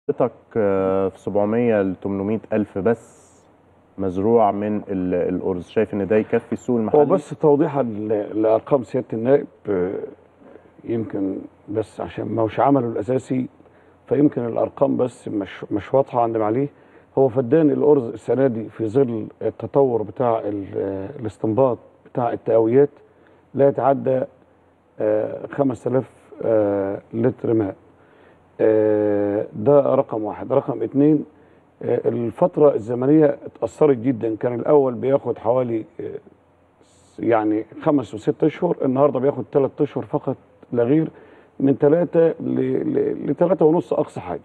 حضرتك آه، في 700 ل 800 الف بس مزروع من ال- الارز شايف ان ده يكفي السوق المحلي هو بس توضيحا ل- لارقام سياده النائب آه، يمكن بس عشان ما هوش عمله الاساسي فيمكن الارقام بس مش مش واضحه عند عليه هو فدان الارز السنه دي في ظل التطور بتاع ال- آه، الاستنباط بتاع التقويات لا يتعدى آه، 5000 آه، لتر ماء آه، ده رقم واحد رقم اتنين آه، الفترة الزمنية اتأثرت جدا كان الأول بياخد حوالي آه، يعني خمس وست أشهر النهاردة بياخد ثلاث أشهر فقط لا غير من ثلاثة لثلاثة ونص أقصى حاجة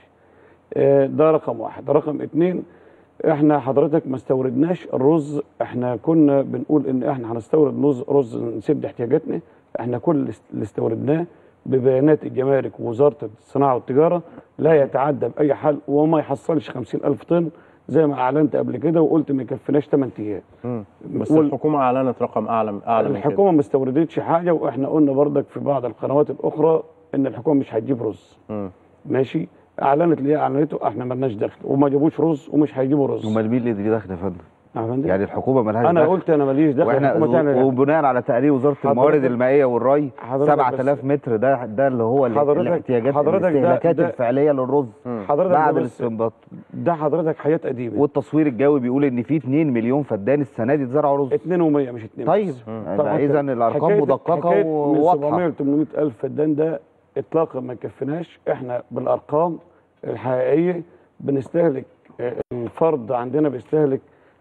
آه، ده رقم واحد رقم اتنين احنا حضرتك ما استوردناش الرز احنا كنا بنقول ان احنا هنستورد رز رز نسد احتياجاتنا احنا كل اللي استوردناه ببيانات الجمارك ووزاره الصناعه والتجاره لا يتعدى باي حال وما يحصلش 50000 طن زي ما اعلنت قبل كده وقلت ما يكفيناش 8 ايام مم. بس وال- الحكومه اعلنت رقم اعلى اعلى من كده الحكومه ما استوردتش حاجه واحنا قلنا بردك في بعض القنوات الاخرى ان الحكومه مش هتجيب رز مم. ماشي اعلنت اللي هي اعلنته احنا مالناش دخل وما جابوش رز ومش هيجيبوا رز امال مين اللي دخل يا فندم؟ يا فندم؟ يعني الحكومه مالهاش انا دخل قلت انا ماليش دخل واحنا الحكومه تعمل وبناء على تقرير وزاره الموارد حضرتك- المائيه والري حضرتك 7000 متر ده ده اللي هو ال- حضرتك- الاحتياجات حضرتك ده- الاستهلاكات ده- الفعليه للرز حضرتك ده بعد بس- الاستنباط ده حضرتك حياه قديمه والتصوير الجوي بيقول ان في 2 مليون فدان السنه دي اتزرعوا رز 2 و100 مش 2 طيب اذا الارقام مدققه من 700 وواضحه ل 800 الف فدان ده اطلاقا ما يكفيناش احنا بالارقام الحقيقيه بنستهلك آه، الفرد عندنا بيستهلك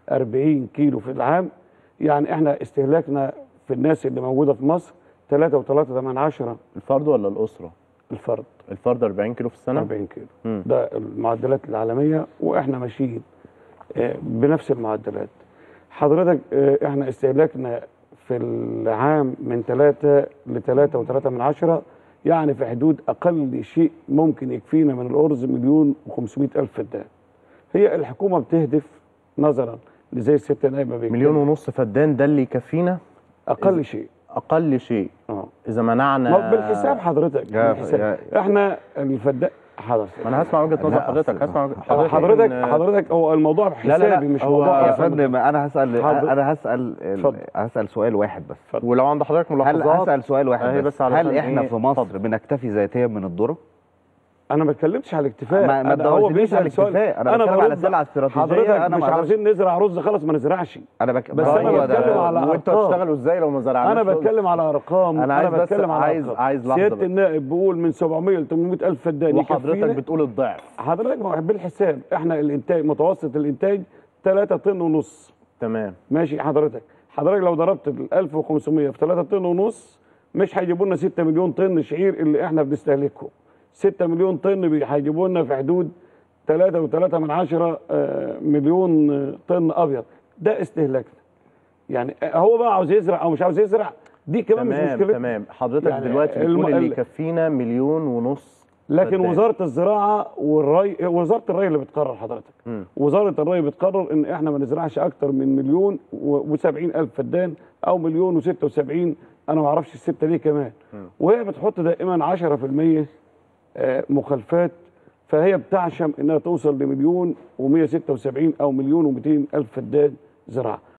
40 كيلو في العام يعني احنا استهلاكنا في الناس اللي موجوده في مصر 3.3 من عشرة الفرد ولا الاسره الفرد الفرد 40 كيلو في السنه 40 كيلو مم. ده المعدلات العالميه واحنا ماشيين آه، بنفس المعدلات حضرتك آه، احنا استهلاكنا في العام من 3 ل 3.3 من عشرة يعني في حدود اقل شيء ممكن يكفينا من الارز مليون و500 الف فدان هي الحكومه بتهدف نظرا لزي الست نايمه بيتكلم. مليون ونص فدان ده اللي يكفينا اقل شيء اقل شيء اه اذا منعنا ما بالحساب حضرتك يا- بالحساب. احنا الفدان حضرتك ما انا هسمع وجهه نظر لا، حضرتك أصل- هسمع حضرتك حضرتك, إن- حضرتك هو الموضوع لا، لا، حسابي مش هو- موضوع يا أصلاً. فندم انا هسال حاضر. انا هسال اتفضل. هسال سؤال واحد بس ولو عند حضرتك هل ملاحظات هسال سؤال واحد أهي بس, بس علشان هل احنا إيه؟ في مصر اتفضل. بنكتفي ذاتيا من الذره انا ما اتكلمتش على الاكتفاء ما- ما أنا هو تدورنيش على بيسأل سؤال. الاكتفاء، أنا بتكلم على برد- سلعة استراتيجية، حضرتك أنا مش ما أقدرش- عاوزين نزرع رز خلاص ما نزرعش انا بك... بس ما أنا هو ده- بتكلم على وانتوا أرقام. هتشتغلوا ازاي لو ما زرعناش انا رز؟ بتكلم على ارقام أنا عايز بس- بتكلم على عايز- أرقام. عايز لحظة سياده بس. النائب بيقول من 700 ل 800 الف فدان وحضرتك يكفينا. بتقول الضعف حضرتك ما هو بالحساب احنا الانتاج متوسط الانتاج 3 طن ونص تمام ماشي حضرتك حضرتك لو ضربت ال 1500 في 3 طن ونص مش هيجيبوا لنا 6 مليون طن شعير اللي احنا بنستهلكهم 6 مليون طن بي- هيجيبوا لنا في حدود 3 و3 من عشرة آه، مليون آه، طن ابيض ده استهلاكنا يعني آه، هو بقى عاوز يزرع او مش عاوز يزرع دي كمان مش تمام مشكلتنا تمام حضرتك يعني دلوقتي الم- بتقول اللي ال- يكفينا مليون ونص لكن فدان. وزاره الزراعه والري وزاره الري اللي بتقرر حضرتك مم. وزاره الري بتقرر ان احنا ما نزرعش اكتر من مليون و70 الف فدان او مليون و76 انا ما اعرفش السته ليه كمان وهي بتحط دائما 10% آه، مخالفات فهي بتعشم انها توصل لمليون و176 او مليون و200 الف فدان زراعه